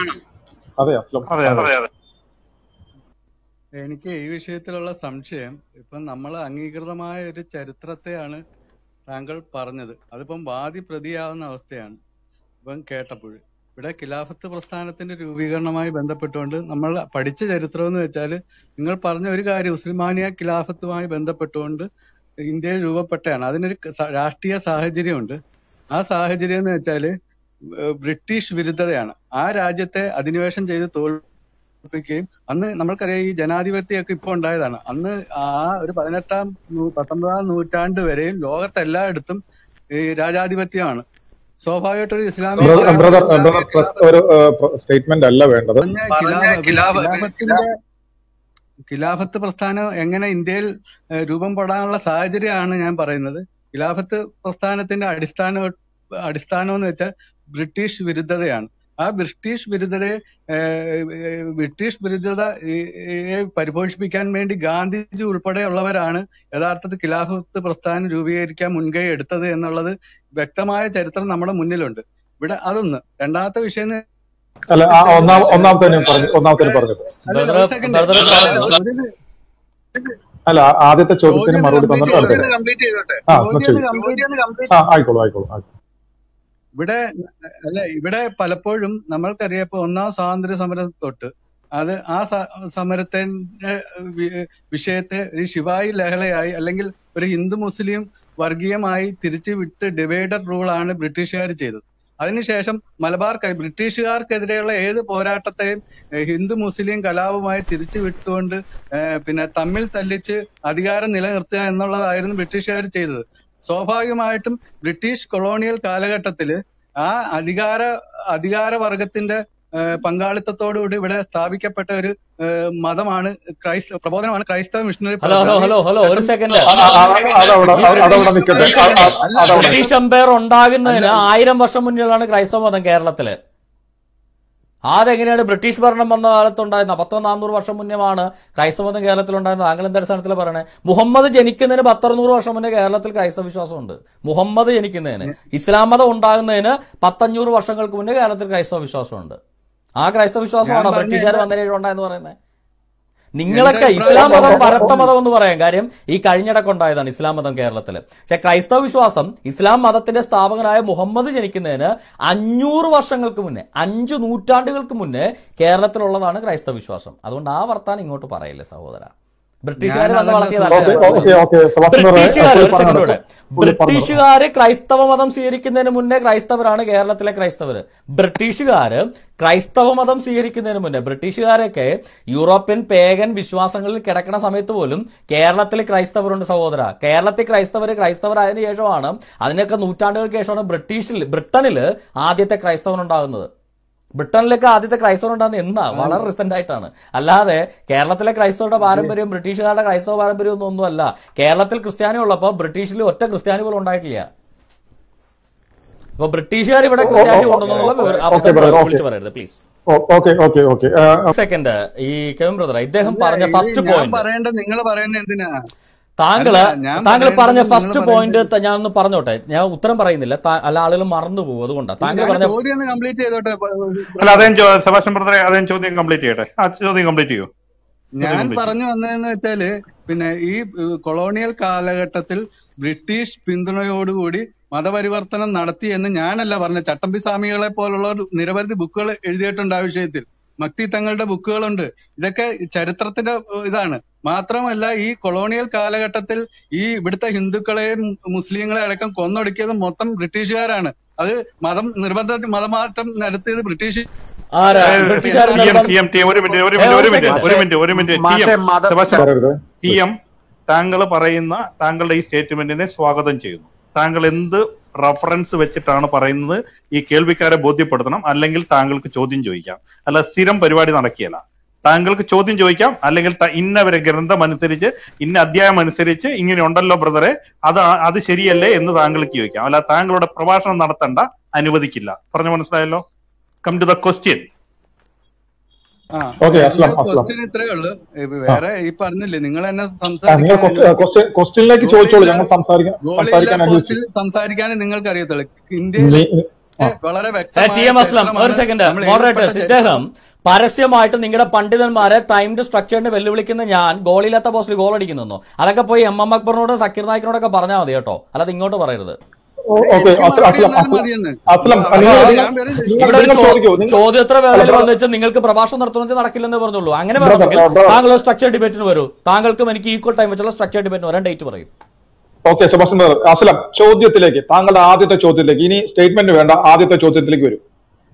അതെ അസ്ലം അതെ അതെ അതെ എനിക്ക് ഈ വിഷയത്തിലുള്ള സംശയം ഇപ്പം നമ്മൾ അംഗീകൃതമായ ഒരു ചരിത്രത്തെയാണ് താങ്കൾ പറഞ്ഞത് അതിപ്പം വാദി പ്രതിയാവുന്ന അവസ്ഥയാണ് ഇപ്പം കേട്ടപ്പോൾ ഇവിടെ ഖിലാഫത്ത് പ്രസ്ഥാനത്തിന്റെ രൂപീകരണവുമായി ബന്ധപ്പെട്ടുകൊണ്ട് നമ്മൾ പഠിച്ച ചരിത്രം എന്ന് വെച്ചാൽ നിങ്ങൾ പറഞ്ഞ ഒരു കാര്യം ഉസ്മാനിയ ഖിലാഫത്തുമായി ബന്ധപ്പെട്ടുകൊണ്ട് ഇന്ത്യയിൽ രൂപപ്പെട്ടതാണ് അതിനൊരു സ- രാഷ്ട്രീയ സാഹചര്യമുണ്ട് ആ സാഹചര്യം എന്ന് വെച്ചാൽ ബ്രിട്ടീഷ് വിരുദ്ധതയാണ് ആ രാജ്യത്തെ അധിനിവേശം ചെയ്ത് തോൽപ്പിക്കുകയും അന്ന് നമ്മൾക്കറിയാം ഈ ജനാധിപത്യമൊക്കെ ഇപ്പൊ ഉണ്ടായതാണ് അന്ന് ആ ഒരു പതിനെട്ടാം നൂ- പത്തൊമ്പതാം നൂറ്റാണ്ട് വരെയും ലോകത്തെല്ലായിടത്തും ഈ രാജാധിപത്യമാണ് സ്വാഭാവികമായിട്ടും ഒരു ഇസ്ലാമിക ബ്രദർ ബ്രദർ ബ്രദർ പ്രസ് ഒരു സ്റ്റേറ്റ്മെന്റ് അല്ല വേണ്ടത് പറഞ്ഞ ഖിലാഫ- ഖിലാഫത്തിന്റെ ഖിലാഫത്ത് പ്രസ്ഥാനം എങ്ങനെ ഇന്ത്യയിൽ ഏഹ്, രൂപം പെടാനുള്ള സാഹചര്യമാണ് ഞാൻ പറയുന്നത് ഖിലാഫത്ത് പ്രസ്ഥാനത്തിന്റെ അടിസ്ഥാന അടിസ്ഥാനം എന്ന് വെച്ചാൽ ബ്രിട്ടീഷ് വിരുദ്ധതയാണ് ആ ബ്രിട്ടീഷ് വിരുദ്ധതയെ ഏഹ്, ഏഹ്, ബ്രിട്ടീഷ് വിരുദ്ധത ഈ- യെ പരിപോഷിപ്പിക്കാൻ വേണ്ടി ഗാന്ധിജി ഉൾപ്പെടെയുള്ളവരാണ് യഥാർത്ഥത്തിൽ ഖിലാഫത്ത് പ്രസ്ഥാനം രൂപീകരിക്കാൻ മുൻകൈ എടുത്തത് എന്നുള്ളത് വ്യക്തമായ ചരിത്രം നമ്മുടെ മുന്നിലുണ്ട് ഇവിടെ അതൊന്ന് രണ്ടാമത്തെ വിഷയം എന്ന് അല്ല ആ ഒന്നാം ഒന്നാമത്തെ ഞാൻ പറഞ്ഞു ഒന്നാമത്തെ പറഞ്ഞത് അല്ല, ബ്രദർ ഒരു second. ബ്രദർ പറഞ്ഞു ഒരു- അല്ല ആദ്യത്തെ ചോദ്യത്തിന് ചോദ്യം മറുപടി complete തന്നിട്ട് അടുത്തത് ചെയ്തോട്ടെ. complete ചെയ്തോട്ടെ. ആ എന്നാ ചോദ്യം ശരി complete ഒന്ന് complete ആ ആയിക്കോളൂ ആയിക്കോളൂ ആയിക്കോളൂ. ഇവിടെ അല്ല ഇവിടെ പലപ്പോഴും നമ്മൾക്കറിയാം ഇപ്പൊ ഒന്നാം സ്വാതന്ത്ര്യ സമരം തൊട്ട് അത് ആ സ- സമരത്തിന്റെ വി- വിഷയത്തെ ഒരു ശിവായി ലഹളയായി അല്ലെങ്കിൽ ഒരു ഹിന്ദു മുസ്ലിം വർഗീയമായി തിരിച്ചു വിട്ട് ഡിവൈഡഡ് റൂൾ ആണ് ബ്രിട്ടീഷുകാർ ചെയ്തത് അതിനുശേഷം മലബാർ കൈ ബ്രിട്ടീഷുകാർക്കെതിരെയുള്ള ഏത് പോരാട്ടത്തെയും ഏഹ്, ഹിന്ദു മുസ്ലിം കലാപമായി തിരിച്ചു വിട്ടുകൊണ്ട് ഏഹ്, പിന്നെ തമ്മിൽ തല്ലിച്ച് അധികാരം നിലനിർത്തുക എന്നുള്ളതായിരുന്നു ബ്രിട്ടീഷുകാർ ചെയ്തത് സ്വാഭാവികമായിട്ടും ബ്രിട്ടീഷ് കൊളോണിയൽ കാലഘട്ടത്തില് ആ അധികാര അധികാര വർഗത്തിന്റെ ഏഹ്, പങ്കാളിത്തത്തോടുകൂടി ഇവിടെ സ്ഥാപിക്കപ്പെട്ട ഒരു ഏഹ്, മതമാണ് ക്രൈസ്ത പ്രബോധനമാണ് ക്രൈസ്തവ missionary hello hello hello hello ഒരു സെക്കൻഡ് ആ, ആ, ആ, അതവിടെ ഈ അതവിടെ ബ്രിട്ടീഷ് നിൽക്കട്ടെ ഒരു ആ, ആ, സെക്കൻഡ് അതവിടെ ബ്രിട്ടീഷ് എംപയർ ഉണ്ടാകുന്നതിന് ആയിരം വർഷം മുന്നിലാണ് ക്രൈസ്തവ മതം കേരളത്തില് അതെങ്ങനെയാണ് ബ്രിട്ടീഷ് ഭരണം വന്ന കാലത്തുണ്ടായിരുന്ന പത്തോ നാനൂറ് വർഷം മുന്നേമാണ് ക്രൈസ്തവ മതം കേരളത്തിൽ ഉണ്ടായിരുന്നത് താങ്കൾ എന്താ അടിസ്ഥാനത്തിൽ പറയണേ മുഹമ്മദ് ജനിക്കുന്നതിന് പത്തറുന്നൂറ് വർഷം മുന്നേ കേരളത്തിൽ ക്രൈസ്തവ വിശ്വാസമുണ്ട് മുഹമ്മദ് ജനിക്കുന്നതിന് ഇസ്ലാം മതം ഉണ്ടാകുന്നതിന് പത്തഞ്ഞൂറ് വർഷങ്ങൾക്ക് മുന്നേ കേരളത്തിൽ ക്രൈസ്തവ വിശ്വാസമുണ്ട് ആ ക്രൈസ്തവ വിശ്വാസമാണോ ഞാൻ പറഞ്ഞ ബ്രിട്ടീഷുകാർ എന്റെ- വന്നതിന് ശേഷം ഉണ്ടായെന്ന് പറയുന്നത് നിങ്ങളൊക്കെ എന്റെ ഇസ്ലാം മതം അഭിപ്രായം പരത്ത മതം എന്ന് പറയാം കാര്യം ഈ കഴിഞ്ഞിടക്ക് ഉണ്ടായതാണ് ഇസ്ലാം മതം കേരളത്തിൽ പക്ഷെ ക്രൈസ്തവ വിശ്വാസം ഇസ്ലാം മതത്തിന്റെ സ്ഥാപകനായ മുഹമ്മദ് ജനിക്കുന്നതിന് അഞ്ഞൂറ് വർഷങ്ങൾക്ക് മുന്നേ അഞ്ചു നൂറ്റാണ്ടുകൾക്ക് മുന്നേ കേരളത്തിലുള്ളതാണ് ക്രൈസ്തവ വിശ്വാസം അതുകൊണ്ട് ആ വർത്താനം ഇങ്ങോട്ട് പറയില്ലേ സഹോദര ബ്രിട്ടീഷുകാർ ഞാൻ വന്ന് അതല്ല വളർത്തിയതല്ല ഓക്കെ ക്രൈസ്തവ ഓക്കെ ഓക്കെ സെബാസ്റ്റ്യൻ ബ്രദറെ, ബ്രിട്ടീഷുകാർ പുള്ളി ഒരു സെക്കൻഡ് പറഞ്ഞത് കൂടെ പുള്ളി പറഞ്ഞത് ബ്രിട്ടീഷുകാര് ക്രൈസ്തവ മതം സ്വീകരിക്കുന്നതിന് മുന്നേ ക്രൈസ്തവരാണ് കേരളത്തിലെ ക്രൈസ്തവര് ബ്രിട്ടീഷുകാര് ക്രൈസ്തവ മതം സ്വീകരിക്കുന്നതിന് മുന്നേ ബ്രിട്ടീഷുകാരൊക്കെ യൂറോപ്യൻ പേഗൻ വിശ്വാസങ്ങളിൽ കിടക്കുന്ന സമയത്ത് പോലും കേരളത്തിൽ ക്രൈസ്തവരുണ്ട് സഹോദര കേരളത്തിൽ ക്രൈസ്തവര് ക്രൈസ്തവരായതിനു ശേഷമാണ് അതിനൊക്കെ നൂറ്റാണ്ടുകൾക്ക് ശേഷമാണ് ബ്രിട്ടീഷിൽ ബ്രിട്ടനിൽ ആദ്യത്തെ ക്രൈസ്തവൻ ഉണ്ടാകുന്നത് ബ്രിട്ടനിലേക്ക് ആദ്യത്തെ ക്രൈസ്തവർ ഉണ്ടാകുന്നത് എന്നാ വളരെ റീസെന്റ് ആയിട്ടാണ് അല്ലാതെ കേരളത്തിലെ ക്രൈസ്തവരുടെ പാരമ്പര്യം ബ്രിട്ടീഷുകാരുടെ ക്രൈസ്തവ പാരമ്പര്യം ഒന്നും ഒന്നുമല്ല കേരളത്തിൽ ക്രിസ്ത്യാനി ഉള്ളപ്പോൾ ബ്രിട്ടീഷിൽ ഒറ്റ ക്രിസ്ത്യാനി പോലും ഉണ്ടായിട്ടില്ല അപ്പൊ ബ്രിട്ടീഷുകാർ ഇവിടെ ക്രിസ്ത്യാനി കൊണ്ടുവന്നുള്ള വിവരം ഓക്കെ അബദ്ധം ബ്രദർ ഓക്കെ വിളിച്ചു പറയരുത് please okay okay okay second ഈ കെവിൻ ബ്രദർ ഇദ്ദേഹം അല്ല, പറഞ്ഞ ഇത് ഫസ്റ്റ് ഞാൻ പോയിന്റ് പറയേണ്ടത് നിങ്ങൾ പറയുന്നത് എന്തിനാ താങ്കള് അല്ല, ഞാൻ താങ്കൾ പറയേണ്ടത് പറഞ്ഞ നിങ്ങൾ ഫസ്റ്റ് പറയുന്നത് പോയിന്റ് ഞാൻ ഒന്ന് പറഞ്ഞോട്ടെ ഞാൻ ഉത്തരം പറയുന്നില്ല താ- അല്ല ആളുകൾ മറന്നു പോകും അതുകൊണ്ടാണ് താങ്കൾ ഞാൻ പറഞ്ഞ ചോദ്യം ഒന്ന് കംപ്ലീറ്റ് ചെയ്തോട്ടെ അല്ല അതേം സെബാസ്റ്റ്യൻ ബ്രദറെ അതേം ചോദ്യം കംപ്ലീറ്റ് ചെയ്യട്ടെ ആ ചോദ്യം കംപ്ലീറ്റ് ചെയ്യൂ ഞാൻ complete പറഞ്ഞു വന്നതെന്ന് വെച്ചാല് പിന്നെ ഈ ഏഹ്, കൊളോണിയൽ കാലഘട്ടത്തിൽ ബ്രിട്ടീഷ് പിന്തുണയോടുകൂടി മതപരിവർത്തനം നടത്തി എന്ന് ഞാനല്ല പറഞ്ഞ ചട്ടമ്പി സ്വാമികളെ പോലുള്ള നിരവധി ബുക്കുകൾ എഴുതിയിട്ടുണ്ട് ആ വിഷയത്തിൽ മക്തി തങ്ങളുടെ ബുക്കുകളുണ്ട് ഇതൊക്കെ ചരിത്രത്തിന്റെ ഏഹ്, ഇതാണ് മാത്രമല്ല ഈ കൊളോണിയൽ കാലഘട്ടത്തിൽ ഈ ഇവിടുത്തെ ഹിന്ദുക്കളെയും മുസ്ലിങ്ങളെ അടക്കം കൊന്നൊടുക്കിയത് മൊത്തം ബ്രിട്ടീഷുകാരാണ് അത് മതം നിർബന്ധ മതമാറ്റം നടത്തിയത് ബ്രിട്ടീഷ് ആരാ ബ്രിട്ടീഷുകാർ T M T M T M ഒരു മിനിറ്റ് ഒരു മിനിറ്റ് ഒരു മിനിറ്റ് ഒരു മിനിറ്റ് ഒരു മിനിറ്റ് ടി മാഷെ എം മത സെബാസ്റ്റ്യൻ പറയരുത് ടി എം താങ്കൾ പറയുന്ന താങ്കളുടെ ഈ സ്റ്റേറ്റ്മെന്റിനെ സ്വാഗതം ചെയ്യുന്നു താങ്കൾ എന്ത് റഫറൻസ് വെച്ചിട്ടാണ് പറയുന്നത് ഈ കേൾവിക്കാരെ ബോധ്യപ്പെടുത്തണം അല്ലെങ്കിൽ താങ്കൾക്ക് ചോദ്യം ചോദിക്കാം അല്ല സ്ഥിരം പരിപാടി നടക്കുകയല്ല താങ്കൾക്ക് ചോദ്യം ചോദിക്കാം അല്ലെങ്കിൽ ത- ഇന്ന ഒരു ഗ്രന്ഥം അനുസരിച്ച് ഇന്ന അധ്യായം അനുസരിച്ച് ഇങ്ങനെ ഉണ്ടല്ലോ ബ്രദറെ അത് ആ- അത് ശരിയല്ലേ എന്ന് താങ്കൾക്ക് ചോദിക്കാം അല്ല താങ്കളുടെ പ്രഭാഷണം നടത്തണ്ട അനുവദിക്കില്ല പറഞ്ഞു മനസ്സിലായല്ലോ കം ടു ദ ക്വസ്റ്റ്യൻ ആ ഓക്കെ അസ്ലാം അസ്ലാം ക്വസ്റ്റ്യൻ ഇത്രേ ഉള്ളൂ ഏ, വേറെ ഈ പറഞ്ഞില്ലേ നിങ്ങൾ എന്നെ ആ, നിങ്ങൾ സംസാരിക്കാൻ ക്വസ്റ്റ്യൻ ക്വസ്റ്റ്യനിലേക്ക് ചോദിച്ചോളൂ ഞങ്ങൾ സംസാരിക്കാൻ സംസാരിക്കാൻ ഗോളിയില്ല അനുവദിച്ചു പോസ്റ്റിൽ സംസാരിക്കാനേ നിങ്ങൾക്ക് അറിയത്തുള്ളൂ ഇന്ത്യയിൽ നീ- വളരെ ഏ, വ്യക്തമായ ടി എം അസ്ലം ഒരു ചരിത്രമാണ് സെക്കൻഡ് നമ്മൾ മോഡറേറ്റേഴ്സ് എഴുതപ്പെട്ട ഇദ്ദേഹം പരസ്യമായിട്ട് നിങ്ങളുടെ പണ്ഡിതന്മാരെ ടൈംഡ് സ്ട്രക്ചറിന് വെല്ലുവിളിക്കുന്ന ഞാൻ ഗോളില്ലാത്ത പോസ്റ്റിൽ ഗോൾ അടിക്കുന്നു അതൊക്കെ പോയി എം എം അക്ബറിനോട് സക്കീർ നായിക്കിനോടൊക്കെ പറഞ്ഞാൽ മതി കേട്ടോ അല്ലാതെ ഇങ്ങോട്ട് പറയരുത് ഓക്കെ എനിക്ക് അസ്ലം മറുപടി അസ്ലം തന്നാൽ മതിയെന്ന്. അസ്ലം അപ്പൊ നിങ്ങൾ- അത് നിങ്ങൾ- ഞാൻ വെറുതെ നിങ്ങൾ- ഇവിടെ ഒരു നിങ്ങൾ ചോ- ചോദിക്കൂ. നിങ്ങൾ- ചോദ്യോത്തര വേളയിൽ അല്ല, വന്നു വെച്ചാൽ നിങ്ങൾക്ക് പ്രഭാഷണം നടത്തണമെന്ന് നടക്കില്ലെന്ന് പറഞ്ഞുള്ളൂ അങ്ങനെ ബ്രദർ, വേണമെങ്കിൽ ബ്രദർ. താങ്കൾ സ്ട്രക്ചർ ഡിബേറ്റിന് വരൂ താങ്കൾക്കും എനിക്ക് ഈക്വൽ ടൈം വെച്ചുള്ള സ്ട്രക്ചർ ഡിബേറ്റിന് വരാൻ ഡേറ്റ് പറയും ഓക്കെ സുഭാഷ് ബ്രദർ അസ്ലം ചോദ്യത്തിലേക്ക് താങ്കളുടെ ആദ്യത്തെ ചോദ്യത്തിലേക്ക് ഇനി സ്റ്റേറ്റ്മെന്റ് വേണ്ട ആദ്യത്തെ ചോദ്യത്തിലേക്ക് വരും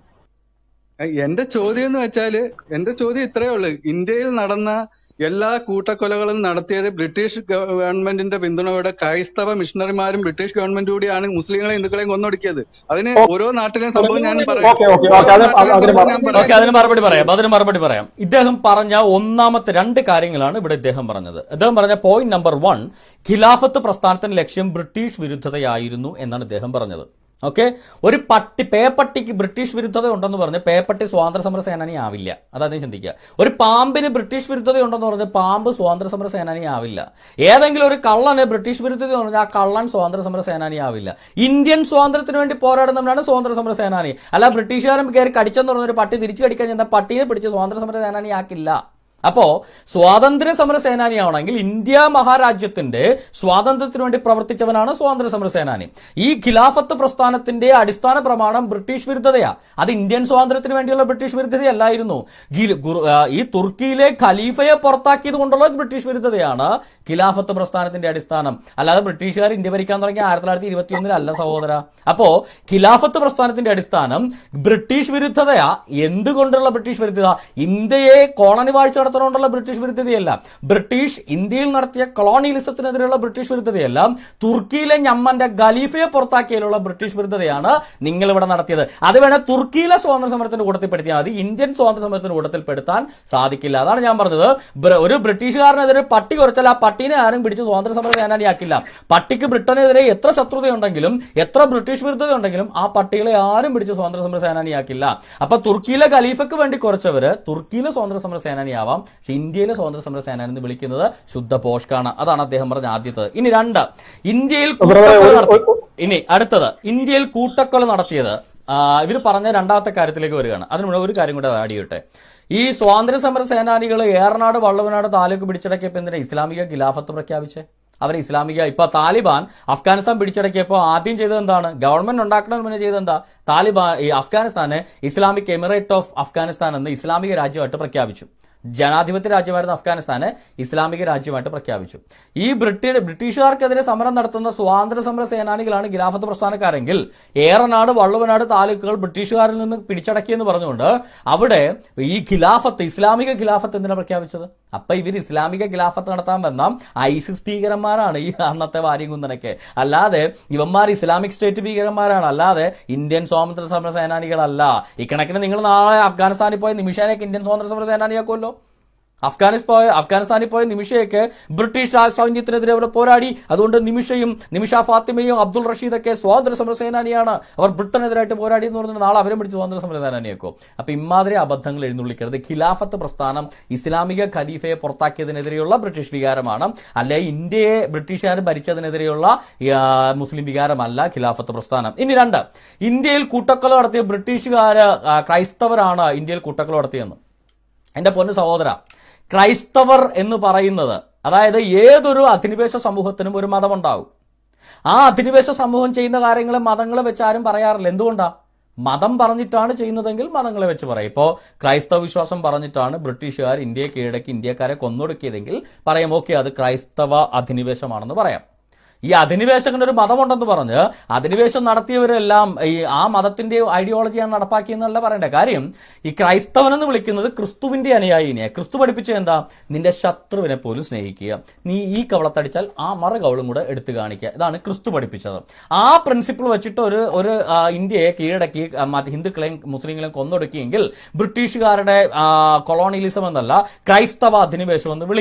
എന്റെ ചോദ്യം എന്ന് വെച്ചാല് എന്റെ ചോദ്യം ഇത്രയേ ഉള്ളൂ ഇന്ത്യയിൽ നടന്ന എല്ലാ കൂട്ടക്കൊലകളും നടത്തിയത് ബ്രിട്ടീഷ് ഗവൺമെന്റിന്റെ പിന്തുണയോടെ ക്രൈസ്തവ മിഷണറിമാരും ബ്രിട്ടീഷ് ഗവൺമെന്റ് കൂടിയാണ് മുസ്ലിങ്ങളെ ഹിന്ദുക്കളെയും കൊന്നൊടുക്കിയത് അതിന് ഓരോ നാട്ടിലെയും സംഭവം ഞാൻ പറയാം ഓക്കെ, ഓക്കെ, ഓരോ ഓക്കെ, അതിന് നാട്ടിലെയും അതിന് സംഭവം ഞാൻ മറു- ഓക്കെ അതിന് മറുപടി പറയാം അതിന് മറുപടി പറയാം ഇദ്ദേഹം പറഞ്ഞ ഒന്നാമത്തെ രണ്ട് കാര്യങ്ങളാണ് ഇവിടെ ഇദ്ദേഹം പറഞ്ഞത് ഇദ്ദേഹം പറഞ്ഞ പോയിന്റ് നമ്പർ വൺ ഖിലാഫത്ത് പ്രസ്ഥാനത്തിന്റെ ലക്ഷ്യം ബ്രിട്ടീഷ് വിരുദ്ധതയായിരുന്നു എന്നാണ് ഇദ്ദേഹം പറഞ്ഞത് ഓക്കെ ഒരു പട്ടി പേപ്പട്ടിക്ക് ബ്രിട്ടീഷ് വിരുദ്ധത ഉണ്ടെന്ന് പറഞ്ഞ് പേപ്പട്ടി സ്വാതന്ത്ര്യ സമര സേനാനി ആവില്ല അതാദ്യം ചിന്തിക്കുക ഒരു പാമ്പിന് ബ്രിട്ടീഷ് വിരുദ്ധത ഉണ്ടെന്ന് പറഞ്ഞ് പാമ്പ് സ്വാതന്ത്ര്യ സമര സേനാനി ആവില്ല ഏതെങ്കിലും ഒരു കള്ളന് ബ്രിട്ടീഷ് വിരുദ്ധത എന്ന് പറഞ്ഞാൽ ആ കള്ളൻ സ്വാതന്ത്ര്യ സമര സേനാനി ആവില്ല ഇന്ത്യൻ സ്വാതന്ത്ര്യത്തിന് വേണ്ടി പോരാടുന്നവനാണ് സ്വാതന്ത്ര്യ സമര സേനാനി അല്ല ബ്രിട്ടീഷുകാരൻ കയറി കടിച്ചെന്ന് പറഞ്ഞ ഒരു പട്ടി തിരിച്ചു കടിക്കാൻ ചെന്ന പട്ടിയെ പിടിച്ച് സ്വാതന്ത്ര്യ സമര സേനാനി ആക്കില്ല അപ്പോ സ്വാതന്ത്ര്യ സമര സേനാനിയാണെങ്കിൽ ഇന്ത്യ മഹാരാജ്യത്തിന്റെ സ്വാതന്ത്ര്യത്തിന് വേണ്ടി പ്രവർത്തിച്ചവനാണ് സ്വാതന്ത്ര്യ സമര സേനാനി ഈ ഖിലാഫത്ത് പ്രസ്ഥാനത്തിന്റെ അടിസ്ഥാന പ്രമാണം ബ്രിട്ടീഷ് വിരുദ്ധതയാ അത് ഇന്ത്യൻ സ്വാതന്ത്ര്യത്തിന് വേണ്ടിയുള്ള ബ്രിട്ടീഷ് വിരുദ്ധതയല്ലായിരുന്നു ഗിൽ- ഗുർ- ആ, ഈ തുർക്കിയിലെ ഖലീഫയെ പുറത്താക്കിയത് കൊണ്ടുള്ള ബ്രിട്ടീഷ് വിരുദ്ധതയാണ് ഖിലാഫത്ത് പ്രസ്ഥാനത്തിന്റെ അടിസ്ഥാനം അല്ലാതെ ബ്രിട്ടീഷുകാർ ഇന്ത്യ ഭരിക്കാൻ തുടങ്ങിയ ആയിരത്തി തൊള്ളായിരത്തി ഇരുപത്തി ഒന്നിലല്ല സഹോദര അപ്പോ ഖിലാഫത്ത് പ്രസ്ഥാനത്തിന്റെ അടിസ്ഥാനം ബ്രിട്ടീഷ് വിരുദ്ധതയാ എന്തുകൊണ്ടുള്ള ബ്രിട്ടീഷ് വിരുദ്ധത ഇന്ത്യയെ കോളനി വാഴ്ച നടത്തുന്നതുകൊണ്ടുള്ള ബ്രിട്ടീഷ് വിരുദ്ധതയല്ല ബ്രിട്ടീഷ് ഇന്ത്യയിൽ നടത്തിയ കൊളോണിയലിസത്തിനെതിരെയുള്ള ബ്രിട്ടീഷ് വിരുദ്ധതയല്ല തുർക്കിയിലെ ഞമ്മന്റെ ഖലീഫയെ പുറത്താക്കിയതിലുള്ള ബ്രിട്ടീഷ് വിരുദ്ധതയാണ് നിങ്ങൾ ഇവിടെ നടത്തിയത് അത് വേണേ തുർക്കിയിലെ സ്വാതന്ത്ര്യ സമരത്തിന്റെ കൂട്ടത്തിൽപ്പെടുത്തിയാൽ മതി ഇന്ത്യൻ സ്വാതന്ത്ര്യ സമരത്തിന്റെ കൂട്ടത്തിൽപ്പെടുത്താൻ സാധിക്കില്ല അതാണ് ഞാൻ പറഞ്ഞത് ബ്ര- ഒരു ബ്രിട്ടീഷുകാരനെതിരെ പട്ടി കുറച്ചാൽ ആ പട്ടീനെ ആരും പിടിച്ച് സ്വാതന്ത്ര്യ സമര സേനാനിയാക്കില്ല പട്ടിക്ക് ബ്രിട്ടനെതിരെ എത്ര ശത്രുതയുണ്ടെങ്കിലും എത്ര ബ്രിട്ടീഷ് വിരുദ്ധതയുണ്ടെങ്കിലും ആ പട്ടികളെ ആരും പിടിച്ച് സ്വാതന്ത്ര്യ സമര സേനാനിയാക്കില്ല അപ്പൊ തുർക്കിയിലെ ഖലീഫയ്ക്ക് വേണ്ടി കുറച്ചവര് തുർക്കിയിലെ സ്വാതന്ത്ര്യ സമര സേനാനിയാവാം പക്ഷെ ഇന്ത്യയിലെ സ്വാതന്ത്ര്യ സമര സേനാനി എന്ന് വിളിക്കുന്നത് ശുദ്ധ പോഷ്കാണ് അതാണ് അദ്ദേഹം പറഞ്ഞ ആദ്യത്തത് ഇനി രണ്ട് ഇന്ത്യയിൽ കൂട്ടക്കൊല നടത്തി ഇനി അടുത്തത് ഇന്ത്യയിൽ കൂട്ടക്കൊല നടത്തിയത് ഇവർ പറഞ്ഞ രണ്ടാമത്തെ കാര്യത്തിലേക്ക് വരികയാണ് അതിന് മുന്നേ ഒരു കാര്യം കൂടെ ആഡ് ചെയ്യട്ടെ ഈ സ്വാതന്ത്ര്യ സമര സേനാനികൾ ഏറനാട് വള്ളവനാട് താലൂക്ക് പിടിച്ചടക്കിയപ്പോൾ എന്തിനാ ഇസ്ലാമിക ഖിലാഫത്ത് പ്രഖ്യാപിച്ചേ അവർ ഇസ്ലാമിക ഇപ്പൊ താലിബാൻ അഫ്ഗാനിസ്ഥാൻ പിടിച്ചടക്കിയപ്പോൾ ആദ്യം ചെയ്തത് എന്താണ് ഗവൺമെന്റ് ഉണ്ടാക്കുന്നതിന് മുന്നേ ചെയ്തത് എന്താ താലിബാൻ ഈ അഫ്ഗാനിസ്ഥാനെ ഇസ്ലാമിക് എമിറേറ്റ് ഓഫ് അഫ്ഗാനിസ്ഥാൻ എന്ന് ഇസ്ലാമിക രാജ്യമായിട്ട് പ്രഖ്യാപിച്ചു ജനാധിപത്യ രാജ്യമായിരുന്ന അഫ്ഗാനിസ്ഥാനെ ഇസ്ലാമിക രാജ്യമായിട്ട് പ്രഖ്യാപിച്ചു ഈ ബ്രിട്ടീ ബ്രിട്ടീഷുകാർക്കെതിരെ സമരം നടത്തുന്ന സ്വാതന്ത്ര്യ സമര സേനാനികളാണ് ഖിലാഫത്ത് പ്രസ്ഥാനക്കാരെങ്കിൽ ഏറനാട് വള്ളുവനാട് താലൂക്കുകൾ ബ്രിട്ടീഷുകാരിൽ നിന്ന് പിടിച്ചടക്കിയെന്ന് പറഞ്ഞുകൊണ്ട് അവിടെ ഈ ഖിലാഫത്ത് ഇസ്ലാമിക ഖിലാഫത്ത് എന്തിനാ പ്രഖ്യാപിച്ചത് അപ്പൊ ഇവർ ഇസ്ലാമിക ഖിലാഫത്ത് നടത്താൻ വന്ന ഐസിസ് ഭീകരന്മാരാണ് ഈ അന്നത്തെ വാര്യം കുന്നനൊക്കെ അല്ലാതെ ഇവന്മാർ ഇസ്ലാമിക് സ്റ്റേറ്റ് ഭീകരന്മാരാണ് അല്ലാതെ ഇന്ത്യൻ സ്വാതന്ത്ര്യ സമര സേനാനികളല്ല ഇക്കണക്കിന് നിങ്ങൾ നാളെ അഫ്ഗാനിസ്ഥാനിൽ പോയ നിമിഷാനൊക്കെ ഇന്ത്യൻ സ്വാതന്ത്ര്യ സമര സേനാനിയാക്കുമല്ലോ അഫ്ഗാനിസ് പോയ അഫ്ഗാനിസ്ഥാനിൽ പോയ നിമിഷയൊക്കെ ബ്രിട്ടീഷ് രാജ് സൈന്യത്തിനെതിരെ അവർ പോരാടി അതുകൊണ്ട് നിമിഷയും നിമിഷ ഫാത്തിമയും അബ്ദുൾ റഷീദൊക്കെ സ്വാതന്ത്ര്യ സമര സേനാനിയാണ് അവർ ബ്രിട്ടനെതിരായിട്ട് പോരാടി എന്ന് പറഞ്ഞിട്ട് നാളെ അവരെ പിടിച്ച് സ്വാതന്ത്ര്യ സമര സേനാനിയാക്കും അപ്പൊ ഇമാതിരി അബദ്ധങ്ങൾ എഴുന്നള്ളിക്കരുത് ഖിലാഫത്ത് പ്രസ്ഥാനം ഇസ്ലാമിക ഖലീഫയെ പുറത്താക്കിയതിനെതിരെയുള്ള ബ്രിട്ടീഷ് വികാരമാണ് അല്ലെ ഇന്ത്യയെ ബ്രിട്ടീഷുകാർ ഭരിച്ചതിനെതിരെയുള്ള ആ, മുസ്ലിം വികാരമല്ല ഖിലാഫത്ത് പ്രസ്ഥാനം ഇനി രണ്ട് ഇന്ത്യയിൽ കൂട്ടക്കൊല നടത്തിയ ബ്രിട്ടീഷുകാര് ആ, ക്രൈസ്തവരാണ് ഇന്ത്യയിൽ കൂട്ടക്കൊല നടത്തിയെന്ന് എന്റെ പൊന്നു സഹോദര ക്രൈസ്തവർ എന്ന് പറയുന്നത് അതായത് ഏതൊരു അധിനിവേശ സമൂഹത്തിനും ഒരു മതമുണ്ടാവും ആ അധിനിവേശ സമൂഹം ചെയ്യുന്ന കാര്യങ്ങളെ മതങ്ങളെ വെച്ച് ആരും പറയാറില്ല എന്തുകൊണ്ടാ മതം പറഞ്ഞിട്ടാണ് ചെയ്യുന്നതെങ്കിൽ മതങ്ങളെ വെച്ച് പറയും ഇപ്പോൾ ക്രൈസ്തവ വിശ്വാസം പറഞ്ഞിട്ടാണ് ബ്രിട്ടീഷുകാർ ഇന്ത്യയെ കീഴടക്കി ഇന്ത്യക്കാരെ കൊന്നൊടുക്കിയതെങ്കിൽ പറയാം ഓക്കെ അത് ക്രൈസ്തവ അധിനിവേശമാണെന്ന് പറയാം ഈ അധിനിവേശകന്റെ ഒരു മതമുണ്ടെന്ന് പറഞ്ഞ് അധിനിവേശം നടത്തിയവരെല്ലാം ഈ ആ മതത്തിന്റെ ഐഡിയോളജിയാണ് നടപ്പാക്കിയെന്നല്ല പറയേണ്ട കാര്യം ഈ ക്രൈസ്തവൻ എന്ന് വിളിക്കുന്നത് ക്രിസ്തുവിന്റെ അനുയായിനെ ക്രിസ്തു പഠിപ്പിച്ച എന്താ നിന്റെ ശത്രുവിനെ പോലും സ്നേഹിക്കുക നീ ഈ കവളത്തടിച്ചാൽ ആ മറ കവളും കൂടെ എടുത്തു കാണിക്കുക ഇതാണ് ക്രിസ്തു പഠിപ്പിച്ചത് ആ പ്രിൻസിപ്പിൾ വെച്ചിട്ട് ഒരു ഒരു ആ, ഇന്ത്യയെ കീഴടക്കി ആ, മറ്റ് ഹിന്ദുക്കളെയും മുസ്ലിങ്ങളെയും കൊന്നൊടുക്കിയെങ്കിൽ ബ്രിട്ടീഷുകാരുടെ കൊളോണിയലിസം എന്നല്ല ക്രൈസ്തവ അധിനിവേശം എന്ന് വിളിക്കാം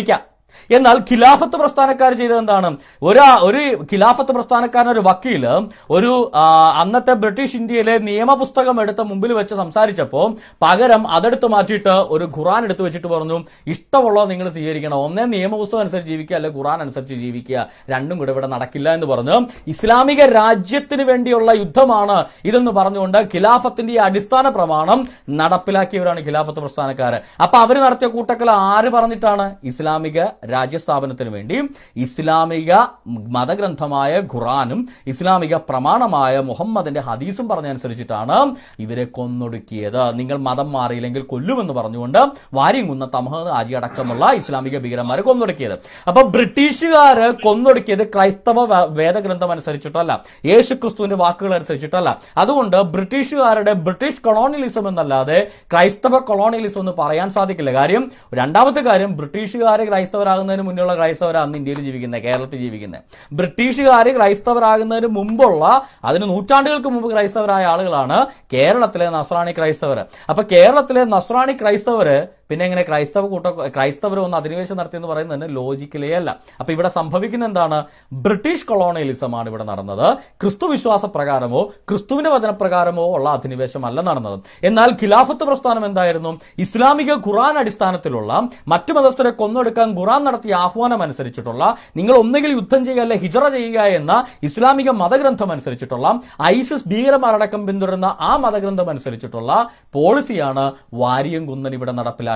എന്നാൽ ഖിലാഫത്ത് പ്രസ്ഥാനക്കാർ ചെയ്തത് എന്താണ് ഒരു ഒരു ഖിലാഫത്ത് പ്രസ്ഥാനക്കാരൻ ഒരു വക്കീല് ഒരു ആ, അന്നത്തെ ബ്രിട്ടീഷ് ഇന്ത്യയിലെ നിയമപുസ്തകം എടുത്ത് മുമ്പിൽ വെച്ച് സംസാരിച്ചപ്പോൾ പകരം അതെടുത്ത് മാറ്റിയിട്ട് ഒരു ഖുറാൻ എടുത്ത് വെച്ചിട്ട് പറഞ്ഞു ഇഷ്ടമുള്ളത് നിങ്ങൾ സ്വീകരിക്കണം ഒന്നേ നിയമപുസ്തകം അനുസരിച്ച് ജീവിക്കുക അല്ലെ ഖുറാൻ അനുസരിച്ച് ജീവിക്കുക രണ്ടും കൂടെ ഇവിടെ നടക്കില്ല എന്ന് പറഞ്ഞു ഇസ്ലാമിക രാജ്യത്തിന് വേണ്ടിയുള്ള യുദ്ധമാണ് ഇതെന്ന് പറഞ്ഞുകൊണ്ട് ഖിലാഫത്തിന്റെ ഈ അടിസ്ഥാന പ്രമാണം നടപ്പിലാക്കിയവരാണ് ഖിലാഫത്ത് പ്രസ്ഥാനക്കാര് അപ്പൊ അവർ നടത്തിയ കൂട്ടക്കൽ ആര് പറഞ്ഞിട്ടാണ് ഇസ്ലാമിക രാജ്യസ്ഥാപനത്തിന് വേണ്ടി ഇസ്ലാമിക മതഗ്രന്ഥമായ ഖുറാനും ഇസ്ലാമിക പ്രമാണമായ മുഹമ്മദിന്റെ ഹദീസും പറഞ്ഞനുസരിച്ചിട്ടാണ് ഇവരെ കൊന്നൊടുക്കിയത് നിങ്ങൾ മതം മാറിയില്ലെങ്കിൽ കൊല്ലുമെന്ന് പറഞ്ഞുകൊണ്ട് വാരിയംകുന്ന തമഹദ് ആജി അടക്കമുള്ള ഇസ്ലാമിക ഭീകരന്മാരെ കൊന്നൊടുക്കിയത് അപ്പൊ ബ്രിട്ടീഷുകാര് കൊന്നൊടുക്കിയത് ക്രൈസ്തവ വ- വേദഗ്രന്ഥം അനുസരിച്ചിട്ടല്ല യേശു ക്രിസ്തുവിന്റെ വാക്കുകൾ അനുസരിച്ചിട്ടല്ല അതുകൊണ്ട് ബ്രിട്ടീഷുകാരുടെ ബ്രിട്ടീഷ് കൊളോണിയലിസം എന്നല്ലാതെ ക്രൈസ്തവ കൊളോണിയലിസം എന്ന് പറയാൻ സാധിക്കില്ല കാര്യം രണ്ടാമത്തെ കാര്യം ബ്രിട്ടീഷുകാരെ ക്രൈസ്തവരാകുന്നതിന് മുന്നുള്ള ക്രൈസ്തവരാണ് അന്ന് ഇന്ത്യയിൽ ജീവിക്കുന്നത് കേരളത്തിൽ ജീവിക്കുന്നത് ബ്രിട്ടീഷുകാർ ക്രൈസ്തവരാകുന്നതിന് മുമ്പുള്ള അതിന് നൂറ്റാണ്ടുകൾക്ക് മുമ്പ് ക്രൈസ്തവരായ ആളുകളാണ് കേരളത്തിലെ നസ്രാണി ക്രൈസ്തവർ അപ്പൊ കേരളത്തിലെ നസ്രാണി ക്രൈസ്തവര് പിന്നെ എങ്ങനെ ക്രൈസ്തവ കൂട്ട ക്രൈസ്തവർ ഒന്ന് അധിനിവേശം നടത്തി എന്ന് പറയുന്നത് ലോജിക്കലേ അല്ല അപ്പൊ ഇവിടെ സംഭവിക്കുന്ന എന്താണ് ബ്രിട്ടീഷ് കൊളോണിയലിസമാണ് ഇവിടെ നടന്നത് ക്രിസ്തു വിശ്വാസ പ്രകാരമോ ക്രിസ്തുവിന്റെ വചനപ്രകാരമോ ഉള്ള അധിനിവേശമല്ല നടന്നത് എന്നാൽ ഖിലാഫത്ത് പ്രസ്ഥാനം എന്തായിരുന്നു ഇസ്ലാമിക ഖുറാൻ അടിസ്ഥാനത്തിലുള്ള മറ്റു മതസ്ഥരെ കൊന്നൊടുക്കാൻ ഖുറാൻ നടത്തിയ ആഹ്വാനം അനുസരിച്ചിട്ടുള്ള നിങ്ങൾ ഒന്നുകിൽ യുദ്ധം ചെയ്യുക അല്ലെ ഹിജറ ചെയ്യുക എന്ന ഇസ്ലാമിക മതഗ്രന്ഥം അനുസരിച്ചിട്ടുള്ള ഐസിസ് ഭീകരമാരടക്കം പിന്തുടരുന്ന ആ മതഗ്രന്ഥം അനുസരിച്ചിട്ടുള്ള പോളിസിയാണ് വാരിയം കുന്നൻ ഇവിടെ നടപ്പിലാക്കിയത്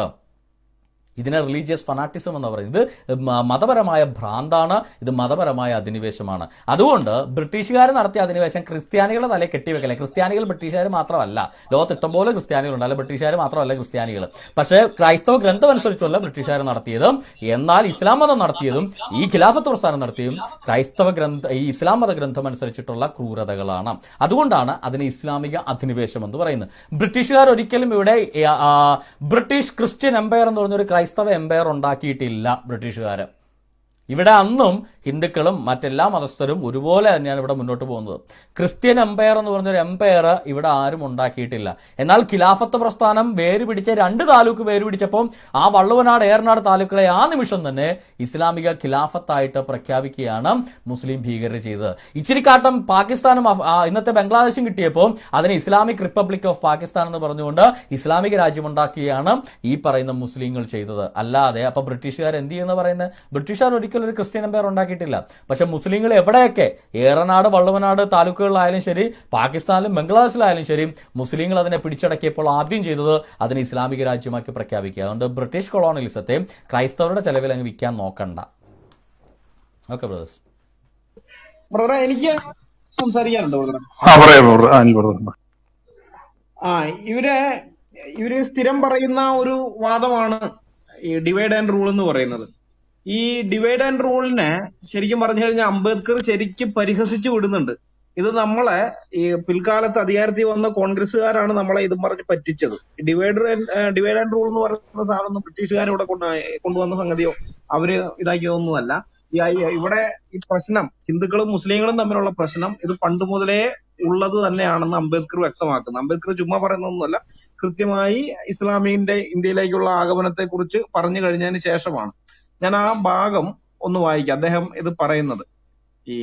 ഇതിനെ റിലീജിയസ് ഫനാറ്റിസം എന്ന് പറയുന്നത് ഇത് മ- മതപരമായ ഭ്രാന്താണ് ഇത് മതപരമായ അധിനിവേശമാണ് അതുകൊണ്ട് ബ്രിട്ടീഷുകാർ നടത്തിയ അധിനിവേശം ക്രിസ്ത്യാനികളെ തലേ കെട്ടിവെക്കല ക്രിസ്ത്യാനികൾ ബ്രിട്ടീഷുകാർ മാത്രമല്ല ലോകത്ത് ഇഷ്ടംപോലെ ക്രിസ്ത്യാനികളുണ്ട് അല്ല ബ്രിട്ടീഷുകാർ മാത്രമല്ല ക്രിസ്ത്യാനികൾ പക്ഷേ ക്രൈസ്തവ ഗ്രന്ഥം അനുസരിച്ചുള്ള ബ്രിട്ടീഷുകാർ നടത്തിയതും എന്നാൽ ഇസ്ലാം മതം നടത്തിയതും ഈ ഖിലാഫത്ത് പ്രസ്ഥാനം നടത്തിയതും ക്രൈസ്തവ ഗ്രന്ഥ ഈ ഇസ്ലാം മത ഗ്രന്ഥം അനുസരിച്ചിട്ടുള്ള ക്രൂരതകളാണ് അതുകൊണ്ടാണ് അതിനെ ഇസ്ലാമിക അധിനിവേശം എന്ന് പറയുന്നത് ബ്രിട്ടീഷുകാർ ഒരിക്കലും ഇവിടെ ഏ, ആ, ബ്രിട്ടീഷ് ക്രിസ്ത്യൻ എംപയർ എന്ന് പറഞ്ഞൊരു ക്രൈസ്തവ എംപയർ ഉണ്ടാക്കിയിട്ടില്ല ബ്രിട്ടീഷുകാർ ഇവിടെ അന്നും ഹിന്ദുക്കളും മറ്റെല്ലാ മതസ്ഥരും ഒരുപോലെ തന്നെയാണ് ഇവിടെ മുന്നോട്ട് പോകുന്നത് ക്രിസ്ത്യൻ എംപയർ എന്ന് പറഞ്ഞൊരു എംപയർ ഇവിടെ ആരും ഉണ്ടാക്കിയിട്ടില്ല എന്നാൽ ഖിലാഫത്ത് പ്രസ്ഥാനം വേര് പിടിച്ച രണ്ട് താലൂക്ക് വേര് പിടിച്ചപ്പോൾ ആ വള്ളുവനാട് ഏറനാട് താലൂക്കുകളെ ആ നിമിഷം തന്നെ ഇസ്ലാമിക ഖിലാഫത്തായിട്ട് പ്രഖ്യാപിക്കുകയാണ് മുസ്ലിം ഭീകരർ ചെയ്തത് ഇച്ചിരിക്കാട്ടം പാകിസ്ഥാനും അഫ്- ആ, ഇന്നത്തെ ബംഗ്ലാദേശും കിട്ടിയപ്പോൾ അതിനെ ഇസ്ലാമിക് റിപ്പബ്ലിക് ഓഫ് പാകിസ്ഥാൻ എന്ന് പറഞ്ഞുകൊണ്ട് ഇസ്ലാമിക രാജ്യമുണ്ടാക്കുകയാണ് ഈ പറയുന്ന മുസ്ലിങ്ങൾ ചെയ്തത് അല്ലാതെ അപ്പൊ ബ്രിട്ടീഷുകാർ എന്ത് ചെയ്യുന്ന പറയുന്നത് ബ്രിട്ടീഷുകാർ ഒരിക്കലും ഒരു ക്രിസ്ത്യൻ എംപയർ ഉണ്ടാക്കിയിട്ടില്ല പക്ഷെ മുസ്ലിങ്ങൾ എവിടെയൊക്കെ ഏറനാട് വള്ളുവനാട് താലൂക്കുകളിലായാലും ശരി പാകിസ്ഥാനിലും ബംഗ്ലാദേശിലായാലും ശരി മുസ്ലിങ്ങൾ അതിനെ പിടിച്ചടക്കിയപ്പോൾ ആദ്യം ചെയ്തത് അതിനെ ഇസ്ലാമിക രാജ്യമാക്കി പ്രഖ്യാപിക്കുക അതുകൊണ്ട് ബ്രിട്ടീഷ് കൊളോണിയലിസത്തെ ക്രൈസ്തവരുടെ ചെലവിൽ അങ്ങ് വിൽക്കാൻ നോക്കണ്ട ഓക്കെ ബ്രദേഴ്സ് ബ്രദറെ എനിക്ക് സംസാരിക്കാനുണ്ടോ ബ്രദറെ ആ പറയാം ബ്രദർ അനിൽ ബ്രദർ ആ ഇവര് ഇവര് സ്ഥിരം പറയുന്ന ഒരു വാദമാണ് ഈ ഡിവൈഡ് ആൻഡ് റൂൾ എന്ന് പറയുന്നത് ഈ ഡിവൈഡ് ആൻഡ് റൂളിനെ ശരിക്കും പറഞ്ഞു കഴിഞ്ഞാൽ അംബേദ്കർ ശരിക്കും പരിഹസിച്ചു വിടുന്നുണ്ട് ഇത് നമ്മളെ ഈ പിൽക്കാലത്ത് അധികാരത്തിൽ വന്ന കോൺഗ്രസ്സുകാരാണ് നമ്മളെ ഇതും പറഞ്ഞ് പറ്റിച്ചത് ഡിവൈഡ് ഡിവൈഡ് ആൻഡ് റൂൾ എന്ന് പറയുന്ന സാധനം ബ്രിട്ടീഷുകാർ ഇവിടെ കൊണ്ട് കൊണ്ടുവന്ന സംഗതിയോ അവര് ഇതാക്കിയതൊന്നുമല്ല ഈ ഐ- ഇവിടെ ഈ പ്രശ്നം ഹിന്ദുക്കളും മുസ്ലിങ്ങളും തമ്മിലുള്ള പ്രശ്നം ഇത് പണ്ട് മുതലേ ഉള്ളത് തന്നെയാണെന്ന് അംബേദ്കർ വ്യക്തമാക്കുന്നു അംബേദ്കർ ചുമ്മാ പറയുന്നതൊന്നുമല്ല കൃത്യമായി ഇസ്ലാമിന്റെ ഇന്ത്യയിലേക്കുള്ള ആഗമനത്തെ കുറിച്ച് പറഞ്ഞു കഴിഞ്ഞതിന് ശേഷമാണ് ഞാൻ ആ ഭാഗം ഒന്ന് വായിക്കാം അദ്ദേഹം ഇത് പറയുന്നത് ഈ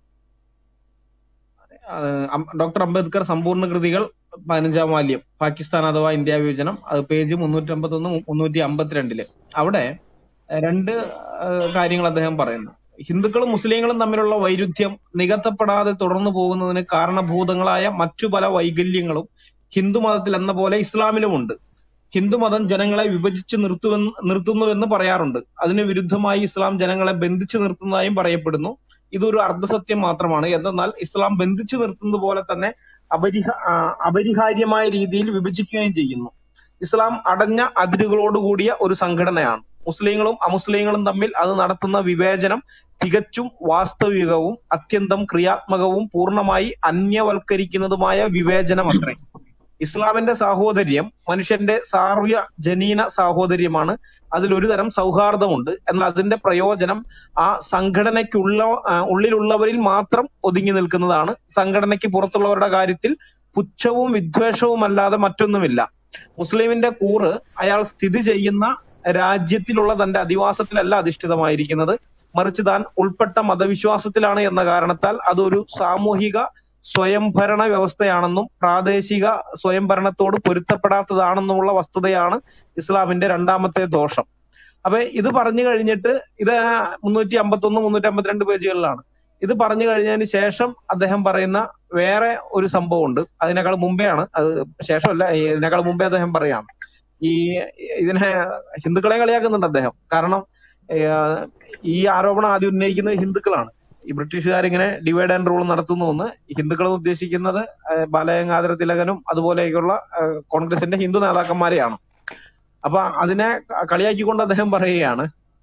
ഡോക്ടർ അംബേദ്കർ സമ്പൂർണ്ണ കൃതികൾ പതിനഞ്ചാം വാല്യം പാകിസ്ഥാൻ അഥവാ ഇന്ത്യ വിഭജനം അത് പേജ് മുന്നൂറ്റി അമ്പത്തി ഒന്ന് മുന്നൂറ്റി അമ്പത്തിരണ്ടില് അവിടെ രണ്ട് ഏഹ്, കാര്യങ്ങൾ അദ്ദേഹം പറയുന്നു ഹിന്ദുക്കളും മുസ്ലിങ്ങളും തമ്മിലുള്ള വൈരുദ്ധ്യം നികത്തപ്പെടാതെ തുടർന്നു പോകുന്നതിന് കാരണഭൂതങ്ങളായ മറ്റു പല വൈകല്യങ്ങളും ഹിന്ദു മതത്തിൽ എന്ന പോലെ ഇസ്ലാമിലുമുണ്ട് ഹിന്ദുമതം ജനങ്ങളെ വിഭജിച്ച് നിർത്തുവെന്ന് നിർത്തുന്നുവെന്ന് പറയാറുണ്ട് അതിന് വിരുദ്ധമായി ഇസ്ലാം ജനങ്ങളെ ബന്ധിച്ചു നിർത്തുന്നതായും പറയപ്പെടുന്നു ഇതൊരു അർദ്ധസത്യം മാത്രമാണ് എന്തെന്നാൽ ഇസ്ലാം ബന്ധിച്ചു നിർത്തുന്നത് പോലെ തന്നെ അപരിഹ ആ, അപരിഹാര്യമായ രീതിയിൽ വിഭജിക്കുകയും ചെയ്യുന്നു ഇസ്ലാം അടഞ്ഞ അതിരുകളോട് കൂടിയ ഒരു സംഘടനയാണ് മുസ്ലിങ്ങളും അമുസ്ലിങ്ങളും തമ്മിൽ അത് നടത്തുന്ന വിവേചനം തികച്ചും വാസ്തവികവും അത്യന്തം ക്രിയാത്മകവും പൂർണ്ണമായി അന്യവൽക്കരിക്കുന്നതുമായ വിവേചനമത്രേ ഇസ്ലാമിന്റെ സാഹോദര്യം മനുഷ്യന്റെ സാർവ്യ ജനീന സാഹോദര്യമാണ് അതിൽ ഒരു തരം സൗഹാർദ്ദമുണ്ട് എന്നാൽ അതിന്റെ പ്രയോജനം ആ സംഘടനയ്ക്കുള്ള ആ, ഉള്ളിലുള്ളവരിൽ മാത്രം ഒതുങ്ങി നിൽക്കുന്നതാണ് സംഘടനയ്ക്ക് പുറത്തുള്ളവരുടെ കാര്യത്തിൽ പുച്ഛവും വിദ്വേഷവും അല്ലാതെ മറ്റൊന്നുമില്ല മുസ്ലിമിന്റെ കൂറ് അയാൾ സ്ഥിതി ചെയ്യുന്ന രാജ്യത്തിലുള്ള തന്റെ അധിവാസത്തിലല്ല അധിഷ്ഠിതമായിരിക്കുന്നത് മറിച്ച് താൻ ഉൾപ്പെട്ട മതവിശ്വാസത്തിലാണ് എന്ന കാരണത്താൽ അതൊരു സാമൂഹിക സ്വയംഭരണ വ്യവസ്ഥയാണെന്നും പ്രാദേശിക സ്വയംഭരണത്തോട് പൊരുത്തപ്പെടാത്തതാണെന്നുമുള്ള വസ്തുതയാണ് ഇസ്ലാമിന്റെ രണ്ടാമത്തെ ദോഷം അപ്പൊ ഇത് പറഞ്ഞു കഴിഞ്ഞിട്ട് ഇത് മുന്നൂറ്റി അമ്പത്തൊന്ന് മുന്നൂറ്റി അമ്പത്തിരണ്ട് പേജുകളിലാണ് ഇത് പറഞ്ഞു കഴിഞ്ഞതിന് ശേഷം അദ്ദേഹം പറയുന്ന വേറെ ഒരു സംഭവമുണ്ട് അതിനേക്കാൾ മുമ്പെയാണ് അത് ശേഷമല്ല ഈ ഇതിനേക്കാൾ മുമ്പേ അദ്ദേഹം പറയാണ് ഈ ഇതിനെ ഹിന്ദുക്കളെ കളിയാക്കുന്നുണ്ട് അദ്ദേഹം കാരണം ഏഹ്, ഈ ആരോപണം ആദ്യം ഉന്നയിക്കുന്നത് ഹിന്ദുക്കളാണ് ഈ ബ്രിട്ടീഷുകാർ ഇങ്ങനെ ഡിവൈഡ് ആൻഡ് റൂൾ നടത്തുന്നു എന്ന് ഹിന്ദുക്കൾ ഉദ്ദേശിക്കുന്നത് ഏഹ്, ബാലഗംഗാധര തിലകനും അതുപോലെയൊക്കെയുള്ള ഏഹ്, കോൺഗ്രസിന്റെ ഹിന്ദു നേതാക്കന്മാരെയാണ് അപ്പൊ അതിനെ കളിയാക്കിക്കൊണ്ട് അദ്ദേഹം പറയുകയാണ്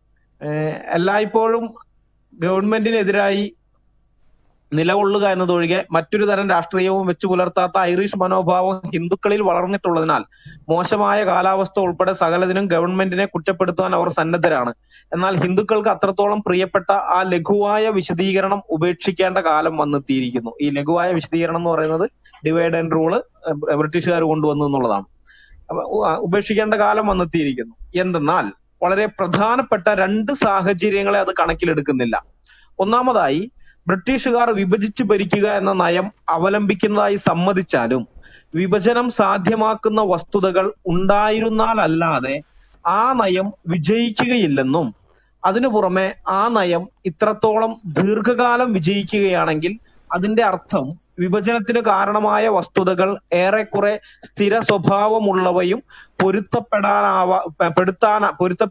ഏഹ്, എല്ലായ്പ്പോഴും ഗവൺമെന്റിനെതിരായി നിലകൊള്ളുക എന്നതൊഴികെ മറ്റൊരു തരം രാഷ്ട്രീയവും വെച്ചു പുലർത്താത്ത ഐറിഷ് മനോഭാവം ഹിന്ദുക്കളിൽ വളർന്നിട്ടുള്ളതിനാൽ മോശമായ കാലാവസ്ഥ ഉൾപ്പെടെ സകലതിനും ഗവൺമെന്റിനെ കുറ്റപ്പെടുത്താൻ അവർ സന്നദ്ധരാണ് എന്നാൽ ഹിന്ദുക്കൾക്ക് അത്രത്തോളം പ്രിയപ്പെട്ട ആ ലഘുവായ വിശദീകരണം ഉപേക്ഷിക്കേണ്ട കാലം വന്നെത്തിയിരിക്കുന്നു ഈ ലഘുവായ വിശദീകരണം എന്ന് പറയുന്നത് ഡിവൈഡ് ആൻഡ് റൂള് ബ്രിട്ടീഷുകാർ കൊണ്ടുവന്നു എന്നുള്ളതാണ് അപ്പൊ ഉ- ആ, ഉപേക്ഷിക്കേണ്ട കാലം വന്നെത്തിയിരിക്കുന്നു എന്തെന്നാൽ വളരെ പ്രധാനപ്പെട്ട രണ്ട് സാഹചര്യങ്ങളെ അത് കണക്കിലെടുക്കുന്നില്ല ഒന്നാമതായി ബ്രിട്ടീഷുകാർ വിഭജിച്ച് ഭരിക്കുക എന്ന നയം അവലംബിക്കുന്നതായി സമ്മതിച്ചാലും വിഭജനം സാധ്യമാക്കുന്ന വസ്തുതകൾ ഉണ്ടായിരുന്നാലല്ലാതെ ആ നയം വിജയിക്കുകയില്ലെന്നും അതിനു പുറമെ ആ നയം ഇത്രത്തോളം ദീർഘകാലം വിജയിക്കുകയാണെങ്കിൽ അതിന്റെ അർത്ഥം വിഭജനത്തിന് കാരണമായ വസ്തുതകൾ ഏറെക്കുറെ സ്ഥിര സ്വഭാവമുള്ളവയും പൊരുത്തപ്പെടാനാവാ പെടുത്താൻ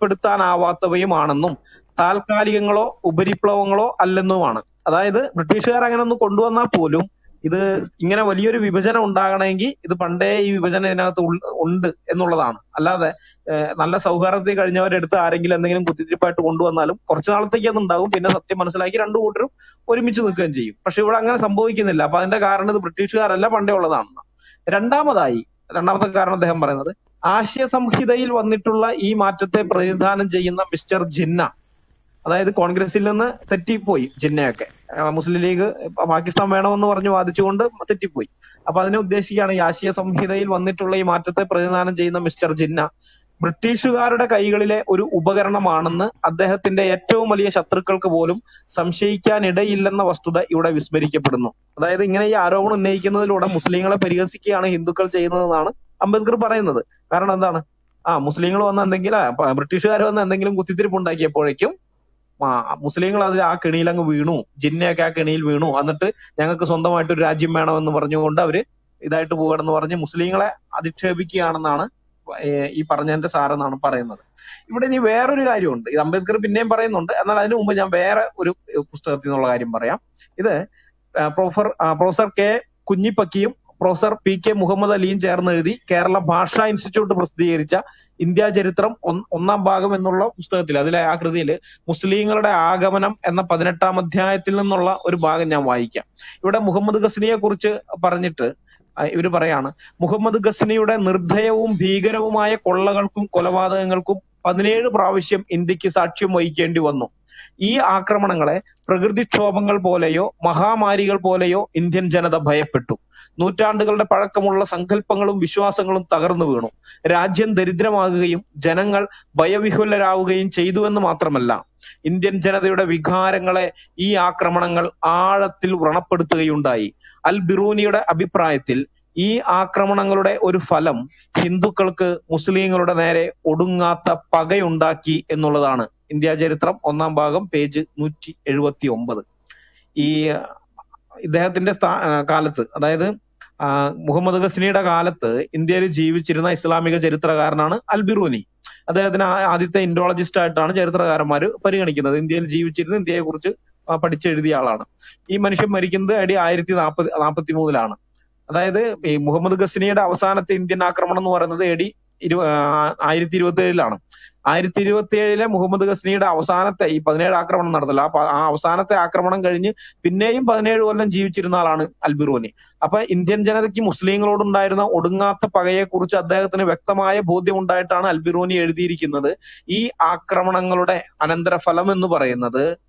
പൊരുത്തപ്പെടുത്താനാവാത്തവയുമാണെന്നും താൽക്കാലികങ്ങളോ ഉപരിപ്ലവങ്ങളോ അല്ലെന്നുമാണ് അതായത് ബ്രിട്ടീഷുകാർ അങ്ങനെ ഒന്ന് കൊണ്ടുവന്നാൽ പോലും ഇത് ഇങ്ങനെ വലിയൊരു വിഭജനം ഉണ്ടാകണമെങ്കിൽ ഇത് പണ്ടേ ഈ വിഭജനം ഇതിനകത്ത് ഉൾ- ഉണ്ട് എന്നുള്ളതാണ് അല്ലാതെ ഏഹ്, നല്ല സൗഹാർദ്ദത്തിൽ കഴിഞ്ഞവരെടുത്ത് ആരെങ്കിലും എന്തെങ്കിലും കുത്തിത്തിരിപ്പായിട്ട് കൊണ്ടുവന്നാലും കുറച്ചു നാളത്തേക്ക് അത് ഉണ്ടാകും പിന്നെ സത്യം മനസ്സിലാക്കി രണ്ടു കൂട്ടരും ഒരുമിച്ച് നിൽക്കുകയും ചെയ്യും പക്ഷെ ഇവിടെ അങ്ങനെ സംഭവിക്കുന്നില്ല അപ്പൊ അതിന്റെ കാരണം ഇത് ബ്രിട്ടീഷുകാരല്ല പണ്ടേ ഉള്ളതാണ് രണ്ടാമതായി രണ്ടാമത്തെ കാരണം അദ്ദേഹം പറയുന്നത് ആശയ സംഹിതയിൽ വന്നിട്ടുള്ള ഈ മാറ്റത്തെ പ്രതിനിധാനം ചെയ്യുന്ന മിസ്റ്റർ ജിന്ന അതായത് കോൺഗ്രസിൽ നിന്ന് തെറ്റിപ്പോയി ജിന്നയൊക്കെ ആ, മുസ്ലിം ലീഗ് പാകിസ്ഥാൻ വേണമെന്ന് പറഞ്ഞു വാദിച്ചുകൊണ്ട് തെറ്റിപ്പോയി അപ്പൊ അതിനെ ഉദ്ദേശിക്കുകയാണ് ഈ ആശയ സംഹിതയിൽ വന്നിട്ടുള്ള ഈ മാറ്റത്തെ പ്രതിനിധാനം ചെയ്യുന്ന മിസ്റ്റർ ജിന്ന ബ്രിട്ടീഷുകാരുടെ കൈകളിലെ ഒരു ഉപകരണമാണെന്ന് അദ്ദേഹത്തിന്റെ ഏറ്റവും വലിയ ശത്രുക്കൾക്ക് പോലും സംശയിക്കാനിടയില്ലെന്ന വസ്തുത ഇവിടെ വിസ്മരിക്കപ്പെടുന്നു അതായത് ഇങ്ങനെ ഈ ആരോപണം ഉന്നയിക്കുന്നതിലൂടെ മുസ്ലിങ്ങളെ പരിഹസിക്കുകയാണ് ഹിന്ദുക്കൾ ചെയ്യുന്നതെന്നാണ് അംബേദ്കർ പറയുന്നത് കാരണം എന്താണ് ആ മുസ്ലിങ്ങൾ വന്ന് എന്തെങ്കിലും ആ, പ- ബ്രിട്ടീഷുകാർ വന്ന് എന്തെങ്കിലും കുത്തിത്തിരിപ്പ് ഉണ്ടാക്കിയപ്പോഴേക്കും ആ മുസ്ലിങ്ങൾ അതിൽ ആ കെണിയിൽ അങ്ങ് വീണു ജിന്നയൊക്കെ ആ കെണിയിൽ വീണു എന്നിട്ട് ഞങ്ങൾക്ക് സ്വന്തമായിട്ട് ഒരു രാജ്യം വേണമെന്ന് പറഞ്ഞുകൊണ്ട് അവര് ഇതായിട്ട് പോകണമെന്ന് പറഞ്ഞ് മുസ്ലിങ്ങളെ അധിക്ഷേപിക്കുകയാണെന്നാണ് ഏർ ഈ പറഞ്ഞതിന്റെ സാരെന്നാണ് പറയുന്നത് ഇവിടെ ഇനി വേറൊരു കാര്യമുണ്ട് ഇത് അംബേദ്കർ പിന്നെയും പറയുന്നുണ്ട് എന്നാൽ അതിനു മുമ്പ് ഞാൻ വേറെ ഒരു ഏർ പുസ്തകത്തിൽ നിന്നുള്ള കാര്യം പറയാം ഇത് ആ, പ്രൊഫസർ ആ, പ്രൊഫസർ കെ കുഞ്ഞിപ്പക്കിയും പ്രൊഫസർ പി കെ മുഹമ്മദ് അലിയും ചേർന്ന് എഴുതി കേരള ഭാഷാ ഇൻസ്റ്റിറ്റ്യൂട്ട് പ്രസിദ്ധീകരിച്ച ഇന്ത്യ ചരിത്രം ഒന്ന് ഒന്നാം ഭാഗം എന്നുള്ള പുസ്തകത്തിൽ അതിലെ ആ കൃതിയിൽ മുസ്ലിങ്ങളുടെ ആഗമനം എന്ന പതിനെട്ടാം അധ്യായത്തിൽ നിന്നുള്ള ഒരു ഭാഗം ഞാൻ വായിക്കാം ഇവിടെ മുഹമ്മദ് ഗസ്നിയെ കുറിച്ച് പറഞ്ഞിട്ട് ആ, ഇവര് പറയാണ് മുഹമ്മദ് ഗസ്നിയുടെ നിർദ്ധയവും ഭീകരവുമായ കൊള്ളകൾക്കും കൊലപാതകങ്ങൾക്കും പതിനേഴ് പ്രാവശ്യം ഇന്ത്യക്ക് സാക്ഷ്യം വഹിക്കേണ്ടി വന്നു ഈ ആക്രമണങ്ങളെ പ്രകൃതിക്ഷോഭങ്ങൾ പോലെയോ മഹാമാരികൾ പോലെയോ ഇന്ത്യൻ ജനത ഭയപ്പെട്ടു നൂറ്റാണ്ടുകളുടെ പഴക്കമുള്ള സങ്കല്പങ്ങളും വിശ്വാസങ്ങളും തകർന്നു വീണു രാജ്യം ദരിദ്രമാകുകയും ജനങ്ങൾ ഭയവിഹുലരാവുകയും ചെയ്തുവെന്ന് മാത്രമല്ല ഇന്ത്യൻ ജനതയുടെ വികാരങ്ങളെ ഈ ആക്രമണങ്ങൾ ആഴത്തിൽ വ്രണപ്പെടുത്തുകയുണ്ടായി അൽ ബിറൂനിയുടെ അഭിപ്രായത്തിൽ ഈ ആക്രമണങ്ങളുടെ ഒരു ഫലം ഹിന്ദുക്കൾക്ക് മുസ്ലിങ്ങളുടെ നേരെ ഒടുങ്ങാത്ത പകയുണ്ടാക്കി എന്നുള്ളതാണ് ഇന്ത്യ ചരിത്രം ഒന്നാം ഭാഗം പേജ് നൂറ്റി എഴുപത്തി ഒമ്പത് ഈ ഇദ്ദേഹത്തിന്റെ സ്ഥാ- ആ, കാലത്ത് അതായത് ആ, മുഹമ്മദ് ഗസ്നിയുടെ കാലത്ത് ഇന്ത്യയിൽ ജീവിച്ചിരുന്ന ഇസ്ലാമിക ചരിത്രകാരനാണ് അൽ ബിറൂനി അദ്ദേഹത്തിന് ആ- ആദ്യത്തെ ഇൻഡോളജിസ്റ്റ് ആയിട്ടാണ് ചരിത്രകാരന്മാർ പരിഗണിക്കുന്നത് ഇന്ത്യയിൽ ജീവിച്ചിരുന്ന ഇന്ത്യയെ കുറിച്ച് പഠിച്ചെഴുതിയ ആളാണ് ഈ മനുഷ്യൻ മരിക്കുന്നത് അടി ആയിരത്തി നാൽപ്പത് നാൽപ്പത്തി മൂന്നിലാണ് അതായത് ഈ മുഹമ്മദ് ഗസ്നിയുടെ അവസാനത്തെ ഇന്ത്യൻ ആക്രമണം എന്ന് പറയുന്നത് എ ഡി ഇരു ആയിരത്തി ഇരുപത്തി ഏഴിലാണ് ആയിരത്തി ഇരുപത്തി ഏഴിലെ മുഹമ്മദ് ഗസ്നിയുടെ അവസാനത്തെ ഈ പതിനേഴ് ആക്രമണം നടത്തല്ലോ ആ പ- ആ അവസാനത്തെ ആക്രമണം കഴിഞ്ഞ് പിന്നെയും പതിനേഴ് കൊല്ലം ജീവിച്ചിരുന്ന ആളാണ് അൽബിറോനി അപ്പൊ ഇന്ത്യൻ ജനതയ്ക്ക് മുസ്ലിങ്ങളോടുണ്ടായിരുന്ന ഒടുങ്ങാത്ത പകയെക്കുറിച്ച് അദ്ദേഹത്തിന് വ്യക്തമായ ബോധ്യം ഉണ്ടായിട്ടാണ് അൽബിറോനി എഴുതിയിരിക്കുന്നത് ഈ ആക്രമണങ്ങളുടെ അനന്തരഫലം എന്ന് പറയുന്നത്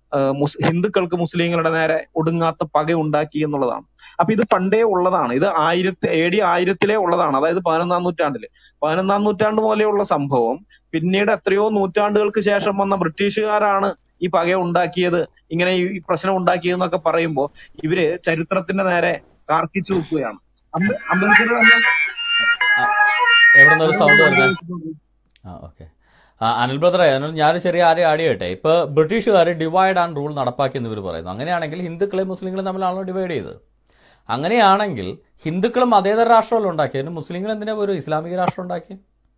ആഹ് മുസ് ഹിന്ദുക്കൾക്ക് മുസ്ലിങ്ങളുടെ നേരെ ഒടുങ്ങാത്ത പക ഉണ്ടാക്കി എന്നുള്ളതാണ് അപ്പൊ ഇത് പണ്ടേ ഉള്ളതാണ് ഇത് ആയിരത്തി എ ഡി ആയിരത്തിലേ ഉള്ളതാണ് അതായത് പതിനൊന്നാം നൂറ്റാണ്ടില് പതിനൊന്നാം നൂറ്റാണ്ട് പോലെയുള്ള സംഭവം പിന്നീട് എത്രയോ നൂറ്റാണ്ടുകൾക്ക് ശേഷം വന്ന ബ്രിട്ടീഷുകാരാണ് ഈ പക ഉണ്ടാക്കിയത് ഇങ്ങനെ ഈ പ്രശ്നം ഉണ്ടാക്കിയതെന്നൊക്കെ പറയുമ്പോൾ ഇവര് ചരിത്രത്തിന്റെ നേരെ കാർക്കിച്ചു വെക്കുകയാണ് അംബ- അംബേദ്കർ തന്നെ എവിടെ നിന്ന് ഒരു സൗണ്ട് വരുന്നത് ആ ഓക്കെ അനിൽ ബ്രദറെ അനിൽ ഞാൻ ചെറിയ ആരെ ആടിയട്ടെ ഇപ്പൊ ബ്രിട്ടീഷുകാർ ഡിവൈഡ് ആൻഡ് റൂൾ നടപ്പാക്കി എന്ന് ഇവർ പറയുന്നു അങ്ങനെയാണെങ്കിൽ ഹിന്ദുക്കളെയും മുസ്ലിങ്ങളെയും തമ്മിലാണല്ലോ ഡിവൈഡ് ചെയ്തത് അങ്ങനെയാണെങ്കിൽ ഹിന്ദുക്കളും മതേതര രാഷ്ട്രമല്ല ഉണ്ടാക്കിയതിന് മുസ്ലിങ്ങൾ എന്തിനാ ഒരു ഇസ്ലാമിക രാഷ്ട്രം ഉണ്ടാക്കി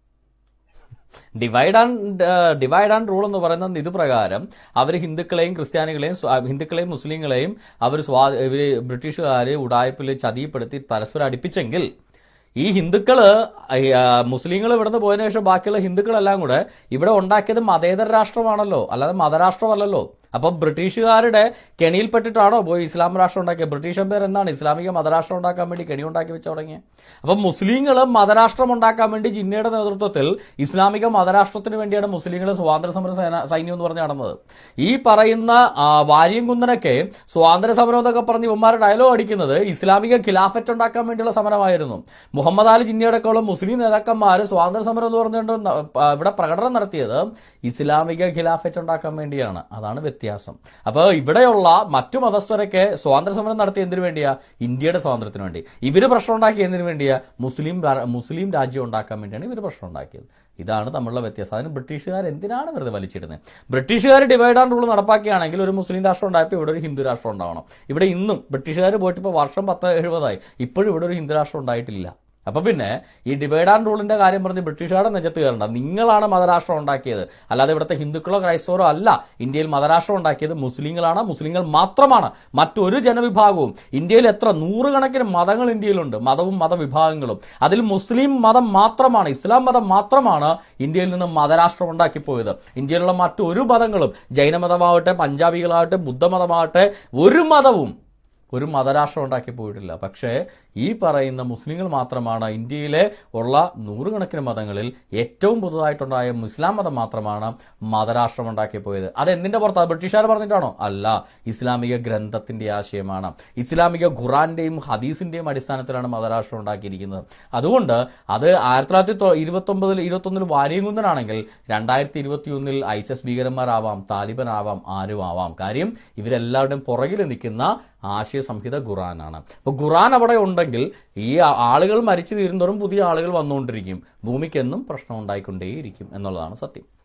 divide and divide and rule എന്ന് പറയുന്നത് ഇത് പ്രകാരം അവർ ഹിന്ദുക്കളെയും ക്രിസ്ത്യാനികളെയും സ്വാ- ഹിന്ദുക്കളെയും മുസ്ലിങ്ങളെയും അവർ സ്വാ ഇവര് ബ്രിട്ടീഷുകാരെ ഉടായ്പിൽ ചതിപ്പെടുത്തി പരസ്പരം അടുപ്പിച്ചെങ്കിൽ ഈ ഹിന്ദുക്കള് മുസ്ലിങ്ങൾ ഇവിടുന്ന് പോയതിനു ശേഷം ബാക്കിയുള്ള ഹിന്ദുക്കളെല്ലാം കൂടെ ഇവിടെ ഉണ്ടാക്കിയത് മതേതര രാഷ്ട്രമാണല്ലോ അല്ലാതെ മതരാഷ്ട്രമല്ലല്ലോ അപ്പൊ ബ്രിട്ടീഷുകാരുടെ കെണിയിൽപ്പെട്ടിട്ടാണോ പോയി ഇസ്ലാം രാഷ്ട്രം ഉണ്ടാക്കിയത് ബ്രിട്ടീഷ് എംപയർ എന്താണ് ഇസ്ലാമിക മതരാഷ്ട്രം ഉണ്ടാക്കാൻ വേണ്ടി കെണി ഉണ്ടാക്കി വെച്ച് തുടങ്ങിയത് അപ്പൊ മുസ്ലിങ്ങൾ മതരാഷ്ട്രം ഉണ്ടാക്കാൻ വേണ്ടി ജിന്നയുടെ നേതൃത്വത്തിൽ ഇസ്ലാമിക മതരാഷ്ട്രത്തിന് വേണ്ടിയാണ് മുസ്ലിങ്ങൾ സ്വാതന്ത്ര്യ സമര സേന സൈന്യം എന്ന് പറഞ്ഞ് നടന്നത് ഈ പറയുന്ന ആ, വാരിയം കുന്നനൊക്കെ സ്വാതന്ത്ര്യ സമരം എന്നൊക്കെ പറഞ്ഞ് ഇവന്മാരെ ഡയലോഗ് അടിക്കുന്നത് ഇസ്ലാമിക ഖിലാഫറ്റ് ഉണ്ടാക്കാൻ വേണ്ടിയുള്ള സമരമായിരുന്നു മുഹമ്മദ് അലി ജിന്നയടക്കമുള്ള മുസ്ലിം നേതാക്കന്മാർ സ്വാതന്ത്ര്യ സമരം എന്ന് പറഞ്ഞുകൊണ്ട് ന- പ- ഇവിടെ പ്രകടനം നടത്തിയത് ഇസ്ലാമിക ഖിലാഫറ്റ് ഉണ്ടാക്കാൻ വേണ്ടിയാണ് അതാണ് വ്യത്യാസം അപ്പോൾ ഇവിടെയുള്ള മറ്റു മതസ്ഥരൊക്കെ സ്വാതന്ത്ര്യ സമരം നടത്തിയ എന്തിനു വേണ്ടിയാ ഇന്ത്യയുടെ സ്വാതന്ത്ര്യത്തിന് വേണ്ടി ഇവര് പ്രശ്നം ഉണ്ടാക്കിയ എന്തിനു വേണ്ടിയാ മുസ്ലിം രാ- മുസ്ലിം രാജ്യം ഉണ്ടാക്കാൻ വേണ്ടിയാണ് ഇവർ പ്രശ്നം ഉണ്ടാക്കിയത് ഇതാണ് തമ്മിലുള്ള വ്യത്യാസം അതിന് ബ്രിട്ടീഷുകാർ എന്തിനാണ് വെറുതെ വലിച്ചിടുന്നത് ബ്രിട്ടീഷുകാർ ഡിവൈഡ് ആൻഡ് റൂൾ നടപ്പാക്കുകയാണെങ്കിൽ ഒരു മുസ്ലിം രാഷ്ട്രം ഉണ്ടായപ്പോൾ ഇവിടെ ഒരു ഹിന്ദു രാഷ്ട്രം ഉണ്ടാവണം ഇവിടെ ഇന്നും ബ്രിട്ടീഷുകാർ പോയിട്ട് ഇപ്പോൾ വർഷം പത്ത് എഴുപതായി ഇപ്പോഴും ഇവിടെ ഒരു ഹിന്ദു രാഷ്ട്രം ഉണ്ടായിട്ടില്ല അപ്പൊ പിന്നെ ഈ ഡിവൈഡ് ആൻഡ് റൂളിന്റെ കാര്യം പറഞ്ഞ് ബ്രിട്ടീഷുകാരുടെ നെജത്ത് കയറണ്ട നിങ്ങളാണ് മതരാഷ്ട്രം ഉണ്ടാക്കിയത് അല്ലാതെ ഇവിടുത്തെ ഹിന്ദുക്കളോ ക്രൈസ്തവരോ അല്ല ഇന്ത്യയിൽ മതരാഷ്ട്രം ഉണ്ടാക്കിയത് മുസ്ലിങ്ങളാണ് മുസ്ലിങ്ങൾ മാത്രമാണ് മറ്റൊരു ജനവിഭാഗവും ഇന്ത്യയിൽ എത്ര നൂറുകണക്കിന് മതങ്ങൾ ഇന്ത്യയിലുണ്ട് മതവും മതവിഭാഗങ്ങളും അതിൽ മുസ്ലിം മതം മാത്രമാണ് ഇസ്ലാം മതം മാത്രമാണ് ഇന്ത്യയിൽ നിന്ന് മതരാഷ്ട്രം ഉണ്ടാക്കിപ്പോയത് ഇന്ത്യയിലുള്ള മറ്റൊരു മതങ്ങളും ജൈനമതമാവട്ടെ പഞ്ചാബികളാവട്ടെ ബുദ്ധമതമാവട്ടെ ഒരു മതവും ഒരു മതരാഷ്ട്രം ഉണ്ടാക്കി പോയിട്ടില്ല പക്ഷേ ഈ പറയുന്ന മുസ്ലിങ്ങൾ മാത്രമാണ് ഇന്ത്യയിലെ ഉള്ള നൂറുകണക്കിന് മതങ്ങളിൽ ഏറ്റവും പുതുതായിട്ടുണ്ടായ മുസ്ലാം മതം മാത്രമാണ് മതരാഷ്ട്രം ഉണ്ടാക്കി പോയത് അത് എന്തിന്റെ പുറത്താണ് ബ്രിട്ടീഷുകാർ പറഞ്ഞിട്ടാണോ അല്ല ഇസ്ലാമിക ഗ്രന്ഥത്തിന്റെ ആശയമാണ് ഇസ്ലാമിക ഖുറാന്റെയും ഹദീസിന്റെയും അടിസ്ഥാനത്തിലാണ് മതരാഷ്ട്രം ഉണ്ടാക്കിയിരിക്കുന്നത് അതുകൊണ്ട് അത് ആയിരത്തി തൊള്ളായിരത്തി ഇരുപത്തി ഒമ്പതിൽ ഇരുപത്തി ഒന്നിൽ വാര്യംകുന്നനാണെങ്കിൽ രണ്ടായിരത്തി ഇരുപത്തി ഒന്നിൽ ഐസസ് ഭീകരന്മാരാവാം താലിബൻ ആവാം ആരും ആവാം കാര്യം ഇവരെല്ലാവരുടെയും പുറകിൽ നിൽക്കുന്ന ആശയ സംഹിത ഖുറാനാണ് അപ്പോൾ ഖുറാൻ അവിടെ ഉണ്ടെങ്കിൽ ഈ ആ- ആളുകൾ മരിച്ചു തീരുന്നതോറും പുതിയ ആളുകൾ വന്നുകൊണ്ടിരിക്കും ഭൂമിക്കെന്നും പ്രശ്നം ഉണ്ടായിക്കൊണ്ടേയിരിക്കും എന്നുള്ളതാണ് സത്യം